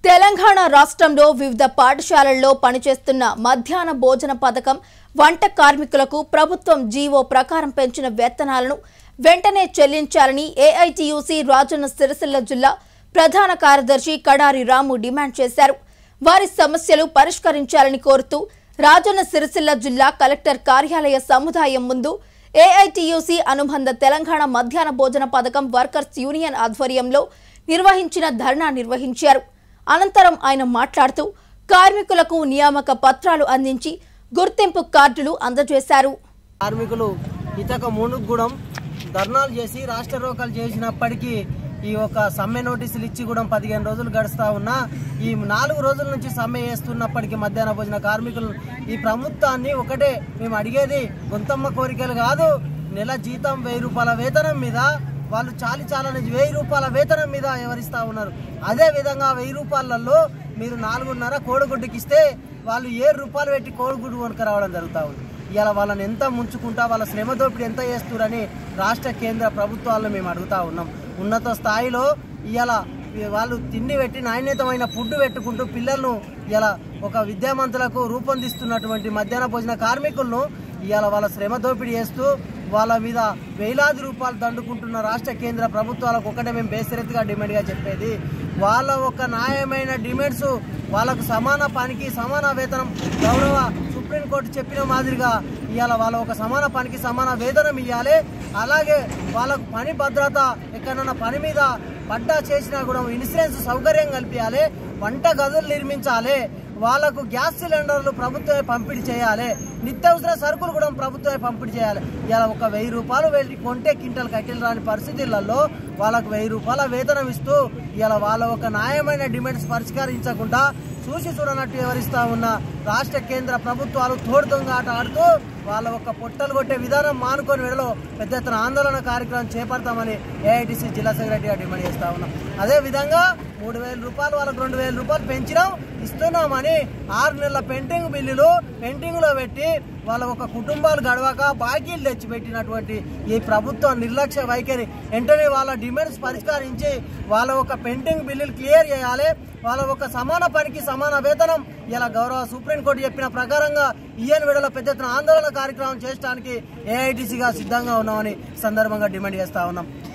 తెలంగాణ రాష్ట్రంలో వివిధ పాఠశాలల్లో పనిచేస్తున్న మధ్యాహ్న భోజన పథకం వంట కార్మికులకు ప్రభుత్వం జీవో ప్రకారం పెంచిన వేతనాలను వెంటనే చెల్లించాలని ఏఐటియుసి రాజన్న సిరిసిల్ల జిల్లా ప్రధాన కార్యదర్శి కడారి రాము డిమాండ్ చేశారు వారి సమస్యలు పరిష్కరించాలని కోరుతూ రాజన్న సిరిసిల్ల జిల్లా కలెక్టర్ కార్యాలయ సముదాయం ముందు ఏఐటియుసి అనుబంధ తెలంగాణ మధ్యాహ్న భోజన పథకం వర్కర్స్ యూనియన్ ఆధ్వర్యంలో నిర్వహించిన ధర్నా నిర్వహించారు అనంతరం ఆయన మాట్లాడుతూ కార్మికులకు నియామక పత్రాలు అందించి గుర్తింపు కార్డులు అందజేశారు కార్మికులు ఇతక మూనుగూడెం ధర్నాలు చేసి రాష్ట్ర రోకలు చేసినప్పటికీ ఈ యొక్క సమ్మె నోటీసులు ఇచ్చి కూడా పదిహేను రోజులు గడుస్తా ఉన్నా ఈ నాలుగు రోజుల నుంచి సమ్మె చేస్తున్నప్పటికీ మధ్యాహ్న భోజన కార్మికులు ఈ ప్రభుత్వాన్ని ఒకటే మేము అడిగేది గొంతమ్మ కోరికలు కాదు నెల జీతం వెయ్యి రూపాయల వేతనం మీద వాళ్ళు చాలి చాలని వెయ్యి రూపాయల వేతనం మీద ఎవరిస్తా ఉన్నారు అదే విధంగా వెయ్యి రూపాయలలో మీరు నాలుగున్నర కోడిగుడ్డుకి ఇస్తే వాళ్ళు ఏడు రూపాయలు పెట్టి కోడిగుడ్డు కొనుక రావడం జరుగుతూ ఉంది ఇలా వాళ్ళని ఎంత ముంచుకుంటా వాళ్ళ శ్రమ దోపిడీ ఎంత చేస్తురని రాష్ట్ర కేంద్ర ప్రభుత్వాలను మేము అడుగుతా ఉన్నాం ఉన్నత స్థాయిలో ఇలా వాళ్ళు తిండి పెట్టి నాణ్యతమైన ఫుడ్ పెట్టుకుంటూ పిల్లలను ఇలా ఒక విద్యావంతులకు రూపొందిస్తున్నటువంటి మధ్యాహ్న భోజన కార్మికులను ఇవాళ వాళ్ళ శ్రమ దోపిడీ చేస్తూ వాళ్ళ మీద వేలాది రూపాయలు దండుకుంటున్న రాష్ట్ర కేంద్ర ప్రభుత్వాలకు ఒకటే మేము బేసరెత్తుగా డిమాండ్గా చెప్పేది వాళ్ళ ఒక న్యాయమైన డిమాండ్స్ వాళ్ళకు సమాన పనికి సమాన వేతనం గౌరవ సుప్రీంకోర్టు చెప్పిన మాదిరిగా ఇవాళ వాళ్ళ ఒక సమాన పనికి సమాన వేతనం ఇవ్వాలి అలాగే వాళ్ళకు పని భద్రత ఎక్కడన్నా పని మీద పడ్డా చేసినా కూడా ఇన్సూరెన్స్ సౌకర్యం కల్పించాలి వంట గదులు నిర్మించాలి వాళ్ళకు గ్యాస్ సిలిండర్లు ప్రభుత్వమే పంపిణీ చేయాలి నిత్యావసర సరుకులు కూడా ప్రభుత్వమే పంపిణీ చేయాలి ఇలా ఒక వెయ్యి రూపాయలు వెళ్ళి కొంటే క్వింటల్ కట్టెలు రాని పరిస్థితులలో వాళ్ళకు వెయ్యి రూపాయల వేతనం ఇస్తూ ఇలా వాళ్ళ ఒక న్యాయమైన డిమాండ్స్ పరిష్కరించకుండా చూసి చూడనట్టు వివరిస్తా ఉన్న రాష్ట్ర కేంద్ర ప్రభుత్వాలు తోడు దొంగ ఆట ఆడుతూ వాళ్ళ ఒక పొట్టలు కొట్టే విధానం మానుకొని వెడలో పెద్ద ఎత్తున ఆందోళన కార్యక్రమం చేపడతామని ఏఐటీసీ జిల్లా సెక్రటరీగా డిమాండ్ చేస్తా ఉన్నాం అదే విధంగా మూడు వేల రూపాయలు వాళ్ళకు రెండు వేల రూపాయలు పెంచినాం ఇస్తున్నామని ఆరు నెలల పెండింగ్ బిల్లులు పెండింగ్ లో పెట్టి వాళ్ళ ఒక కుటుంబాలు గడవక బాకీలు తెచ్చిపెట్టినటువంటి ఈ ప్రభుత్వ నిర్లక్ష్య వైఖరి వెంటనే వాళ్ళ డిమాండ్స్ పరిష్కరించి వాళ్ళ ఒక పెండింగ్ బిల్లులు క్లియర్ చేయాలి వాళ్ళ ఒక సమాన పనికి సమాన వేతనం ఇలా గౌరవ సుప్రీంకోర్టు చెప్పిన ప్రకారంగా ఈఎన్ విడలో పెద్ద ఎత్తున ఆందోళన కార్యక్రమం చేయడానికి ఏఐటీసీగా సిద్ధంగా ఉన్నామని సందర్భంగా డిమాండ్ చేస్తా ఉన్నాం